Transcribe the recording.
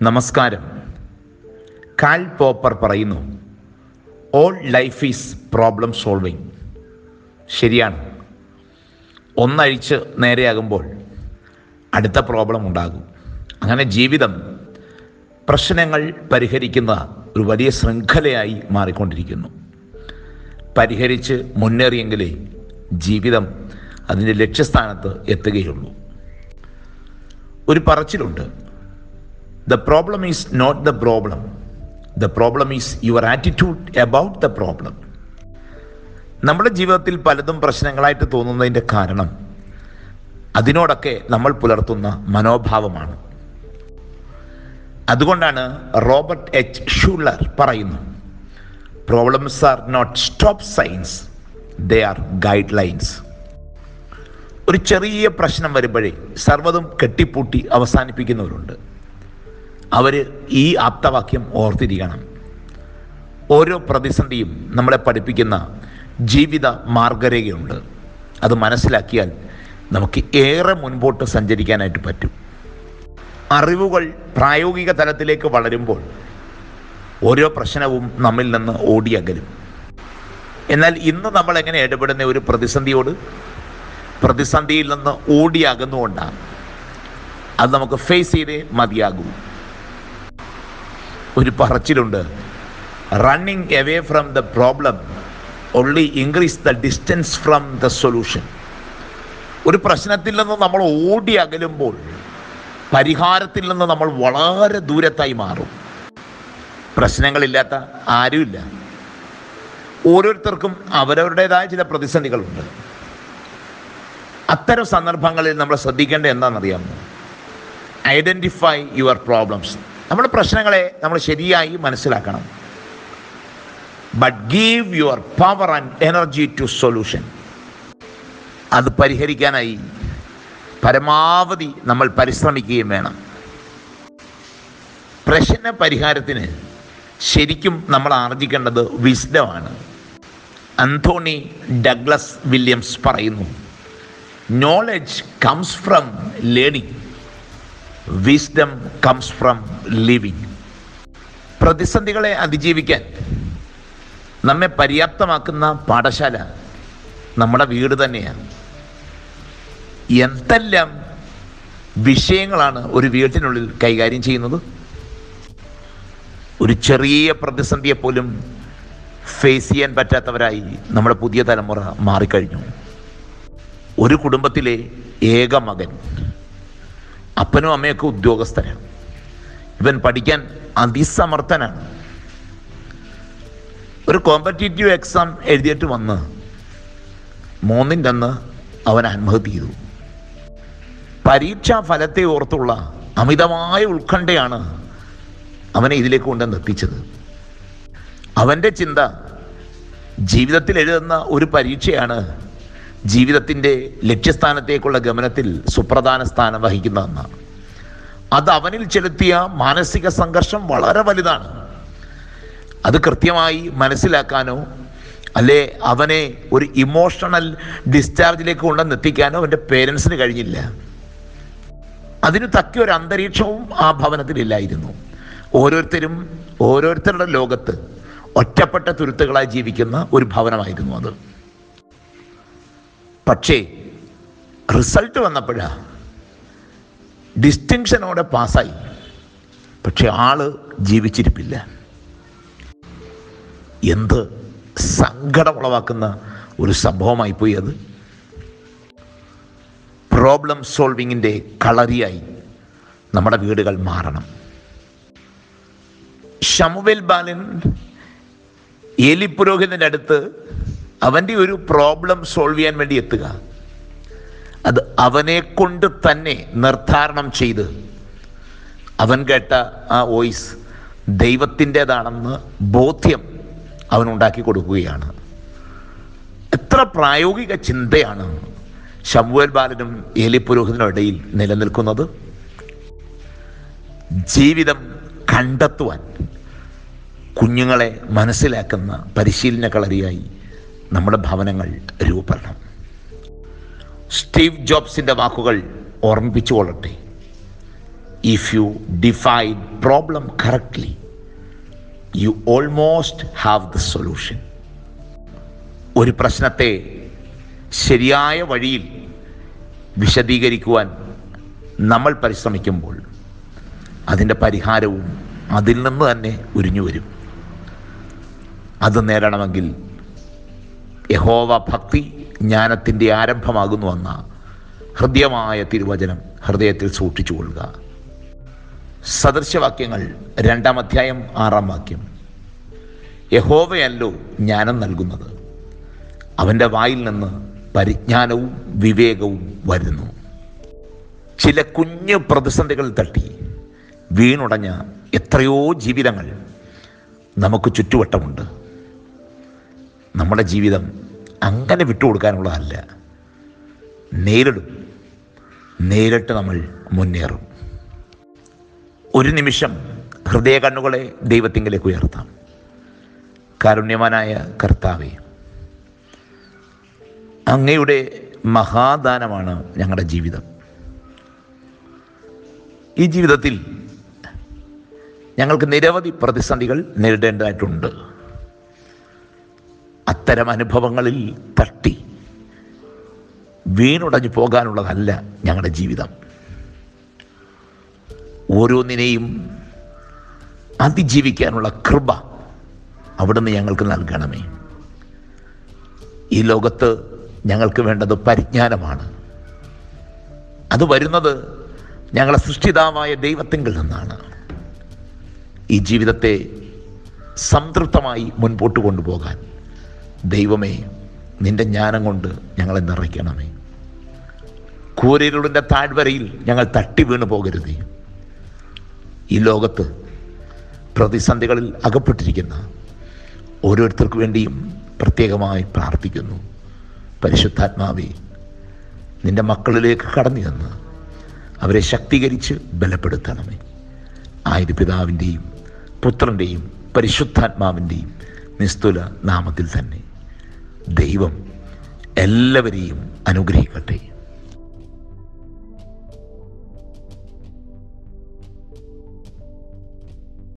നമസ്കാരം Karl Popper പറയുന്നു all life is problem solving ശരിയാണ് ഒന്നഴിച്ച് നേരെയാകുമ്പോൾ അടുത്ത പ്രോബ്ലം ഉണ്ടാകും അങ്ങനെ ജീവിതം പ്രശ്നങ്ങൾ പരിഹരിക്കുന്ന ഒരു വലിയ ശൃംഖലയായി മാറിക്കൊണ്ടിരിക്കുന്നു പരിഹരിച്ച് മുന്നേറിയെങ്കിലേ ജീവിതം അതിൻ്റെ ലക്ഷ്യസ്ഥാനത്ത് എത്തുകയുള്ളൂ ഒരു പറച്ചിലുണ്ട് the problem is not the problem the problem is your attitude about the problem നമ്മുടെ ജീവിതത്തിൽ പലതും പ്രശ്നങ്ങളായിട്ട് തോന്നുന്നതിൻ്റെ കാരണം അതിനോടൊക്കെ നമ്മൾ പുലർത്തുന്ന മനോഭാവമാണ് അതുകൊണ്ടാണ് റോബർട്ട് എച്ച് ഷൂളർ പറയുന്നു problems are not stop signs they are guidelines ഒരു ചെറിയ പ്രശ്നം വരുമ്പോഴേ സർവ്വതും കെട്ടിപ്പൂട്ടി അവസാനിപ്പിക്കുന്നവരുണ്ട് അവർ ഈ ആപ്തവാക്യം ഓർത്തിരിക്കണം ഓരോ പ്രതിസന്ധിയും നമ്മളെ പഠിപ്പിക്കുന്ന ജീവിത മാർഗരേഖയുണ്ട് അത് മനസ്സിലാക്കിയാൽ നമുക്ക് ഏറെ മുൻപോട്ട് സഞ്ചരിക്കാനായിട്ട് പറ്റും അറിവുകൾ പ്രായോഗിക തലത്തിലേക്ക് വളരുമ്പോൾ ഓരോ പ്രശ്നവും നമ്മിൽ നിന്ന് ഓടിയകലും എന്നാൽ ഇന്ന് നമ്മൾ എങ്ങനെ ഇടപെടുന്ന ഒരു പ്രതിസന്ധിയോട് പ്രതിസന്ധിയിൽ നിന്ന് ഓടി അകന്നുകൊണ്ടാണ് അത് നമുക്ക് ഫേസ് ചെയ്തേ മതിയാകൂ ഒരു പറച്ചിലുണ്ട് running away from the problem only increase the distance from the solution ഒരു പ്രശ്നത്തിൽ നിന്ന് നമ്മൾ ഓടി അകലുമ്പോൾ പരിഹാരത്തിൽ നിന്ന് നമ്മൾ വളരെ ദൂരത്തായി മാറും പ്രശ്നങ്ങളില്ലാത്ത ആരുമില്ല ഓരോരുത്തർക്കും അവരവരുടേതായ ചില പ്രതിസന്ധികളുണ്ട് അത്തരം സന്ദർഭങ്ങളിൽ നമ്മൾ ശ്രദ്ധിക്കേണ്ടത് എന്താണെന്നറിയാമോ ഐഡൻറ്റിഫൈ യുവർ പ്രോബ്ലംസ് നമ്മുടെ പ്രശ്നങ്ങളെ നമ്മൾ ശരിയായി മനസ്സിലാക്കണം but give your power and energy to solution അത് പരിഹരിക്കാനായി പരമാവധി നമ്മൾ പരിശ്രമിക്കുകയും വേണം പ്രശ്ന പരിഹാരത്തിന് ശരിക്കും നമ്മൾ ആർജിക്കേണ്ടത് വിസ്ഡമാണ് അന്തോണി ഡഗ്ലസ് വില്യംസ് പറയുന്നു knowledge comes from learning wisdom comes from living പ്രതിസന്ധികളെ അതിജീവിക്കാൻ നമ്മെ പര്യാപ്തമാക്കുന്ന പാഠശാല നമ്മുടെ വീട് തന്നെയാണ് എന്തെല്ലാം വിഷയങ്ങളാണ് ഒരു വീട്ടിനുള്ളിൽ കൈകാര്യം ചെയ്യുന്നത് ഒരു ചെറിയ പ്രതിസന്ധിയെ പോലും ഫേസ് ചെയ്യാൻ പറ്റാത്തവരായി നമ്മുടെ പുതിയ തലമുറ മാറിക്കഴിഞ്ഞു ഒരു കുടുംബത്തിലെ ഏക മകൻ അപ്പനും അമ്മയൊക്കെ ഉദ്യോഗസ്ഥരാണ് ഇവൻ പഠിക്കാൻ അതിസമർത്ഥനാണ് ഒരു കോമ്പറ്റേറ്റീവ് എക്സാം എഴുതിയിട്ട് വന്ന് മൂന്നിൻ്റെ അന്ന് അവൻ ആത്മഹത്യ ചെയ്തു പരീക്ഷാ ഫലത്തെ ഓർത്തുള്ള അമിതമായ ഉത്കണ്ഠയാണ് അവനെ ഇതിലേക്ക് കൊണ്ടുവന്ന് എത്തിച്ചത് അവൻ്റെ ചിന്ത ജീവിതത്തിൽ എഴുതുന്ന ഒരു പരീക്ഷയാണ് ജീവിതത്തിൻ്റെ ലക്ഷ്യസ്ഥാനത്തേക്കുള്ള ഗമനത്തിൽ സുപ്രധാന സ്ഥാനം വഹിക്കുന്നതെന്നാണ് അത് അവനിൽ ചെലുത്തിയ മാനസിക സംഘർഷം വളരെ വലുതാണ് അത് കൃത്യമായി മനസ്സിലാക്കാനോ അല്ലെ അവനെ ഒരു ഇമോഷണൽ ഡിസ്ചാർജിലേക്ക് കൊണ്ടുവന്ന് എത്തിക്കാനോ അവൻ്റെ പേരൻസിന് കഴിഞ്ഞില്ല അതിന് തക്ക ഒരു അന്തരീക്ഷവും ആ ഭവനത്തിലില്ലായിരുന്നു ഓരോരുത്തരും ഓരോരുത്തരുടെ ലോകത്ത് ഒറ്റപ്പെട്ട തുരുത്തുകളായി ജീവിക്കുന്ന ഒരു ഭവനമായിരുന്നു അത് പക്ഷേ റിസൾട്ട് വന്നപ്പോഴാ ഡിസ്റ്റിങ്ഷനോടെ പാസ്സായി പക്ഷെ ആള് ജീവിച്ചിരിപ്പില്ല എന്ത് സങ്കടമുളവാക്കുന്ന ഒരു സംഭവമായി പോയി അത് പ്രോബ്ലം സോൾവിങ്ങിൻ്റെ കളറിയായി നമ്മുടെ വീടുകൾ മാറണം ഷമുവേൽ ബാലൻ ഏലി പുരോഹിതൻ്റെ അടുത്ത് അവൻ്റെ ഒരു പ്രോബ്ലം സോൾവ് ചെയ്യാൻ വേണ്ടി എത്തുക അത് അവനെ കൊണ്ട് തന്നെ നിർദ്ധാരണം ചെയ്ത് അവൻ കേട്ട ആ വോയിസ് ദൈവത്തിൻ്റെതാണെന്ന് ബോധ്യം അവനുണ്ടാക്കി കൊടുക്കുകയാണ് എത്ര പ്രായോഗിക ചിന്തയാണ് ഷമുവേൽ ബാലനും ഏലി പുരോഹിതനും ഇടയിൽ നിലനിൽക്കുന്നത് ജീവിതം കണ്ടെത്തുവാൻ കുഞ്ഞുങ്ങളെ മനസ്സിലാക്കുന്ന പരിശീലന കളരിയായി നമ്മുടെ ഭവനങ്ങൾ രൂപപ്പെടണം സ്റ്റീവ് ജോബ്സിൻ്റെ വാക്കുകൾ ഓർമ്മിപ്പിച്ചു കൊള്ളട്ടെ if you define problem correctly, you almost have the solution. ഒരു പ്രശ്നത്തെ ശരിയായ വഴിയിൽ വിശദീകരിക്കുവാൻ നമ്മൾ പരിശ്രമിക്കുമ്പോൾ അതിൻ്റെ പരിഹാരവും അതിൽ നിന്ന് തന്നെ ഉരിഞ്ഞു വരും അത് നേടണമെങ്കിൽ യഹോവ ഭക്തി ജ്ഞാനത്തിൻ്റെ ആരംഭമാകുന്നുവെന്ന ഹൃദ്യമായ തിരുവചനം ഹൃദയത്തിൽ സൂക്ഷിച്ചു കൊള്ളുക സദൃശവാക്യങ്ങൾ രണ്ടാം അധ്യായം ആറാം വാക്യം യഹോവയല്ലോ ജ്ഞാനം നൽകുന്നത് അവൻ്റെ വായിൽ നിന്ന് പരിജ്ഞാനവും വിവേകവും വരുന്നു ചില കുഞ്ഞു പ്രതിസന്ധികൾ തട്ടി വീണുടഞ്ഞ എത്രയോ ജീവിതങ്ങൾ നമുക്ക് ചുറ്റുവട്ടമുണ്ട് നമ്മുടെ ജീവിതം അങ്ങനെ വിട്ടുകൊടുക്കാനുള്ളതല്ല നേരിടും നേരിട്ട് നമ്മൾ മുന്നേറും ഒരു നിമിഷം ഹൃദയ കണ്ണുകളെ ദൈവത്തിങ്കിലേക്ക് ഉയർത്താം കാരുണ്യവാനായ കർത്താവെ അങ്ങയുടെ മഹാദാനമാണ് ഞങ്ങളുടെ ജീവിതം ഈ ജീവിതത്തിൽ ഞങ്ങൾക്ക് നിരവധി പ്രതിസന്ധികൾ നേരിടേണ്ടതായിട്ടുണ്ട് അത്തരം അനുഭവങ്ങളിൽ തട്ടി വീണുടഞ്ഞു പോകാനുള്ളതല്ല ഞങ്ങളുടെ ജീവിതം ഓരോന്നിനെയും അതിജീവിക്കാനുള്ള കൃപ അവിടുന്ന് ഞങ്ങൾക്ക് നൽകണമേ ഈ ലോകത്ത് ഞങ്ങൾക്ക് വേണ്ടത് പരിജ്ഞാനമാണ് അത് വരുന്നത് ഞങ്ങളെ സൃഷ്ടിതാവായ ദൈവത്തിങ്കിൽ നിന്നാണ് ഈ ജീവിതത്തെ സംതൃപ്തമായി മുൻപോട്ട് കൊണ്ടുപോകാൻ ദൈവമേ നിന്റെ ജ്ഞാനം കൊണ്ട് ഞങ്ങളെ നിറയ്ക്കണമേ കൂരിരുളിൻ്റെ താഴ്വരയിൽ ഞങ്ങൾ തട്ടി വീണു പോകരുതേ ഈ ലോകത്ത് പ്രതിസന്ധികളിൽ അകപ്പെട്ടിരിക്കുന്ന ഓരോരുത്തർക്ക് വേണ്ടിയും പ്രത്യേകമായി പ്രാർത്ഥിക്കുന്നു പരിശുദ്ധാത്മാവേ നിന്റെ മക്കളിലേക്ക് കടന്നു ചെന്ന് അവരെ ശക്തീകരിച്ച് ബലപ്പെടുത്തണമേ ആയത് പിതാവിൻ്റെയും പുത്രൻ്റെയും പരിശുദ്ധാത്മാവിൻ്റെയും നിസ്തുല നാമത്തിൽ തന്നെ ദൈവം എല്ലാവരെയും അനുഗ്രഹിക്കട്ടെ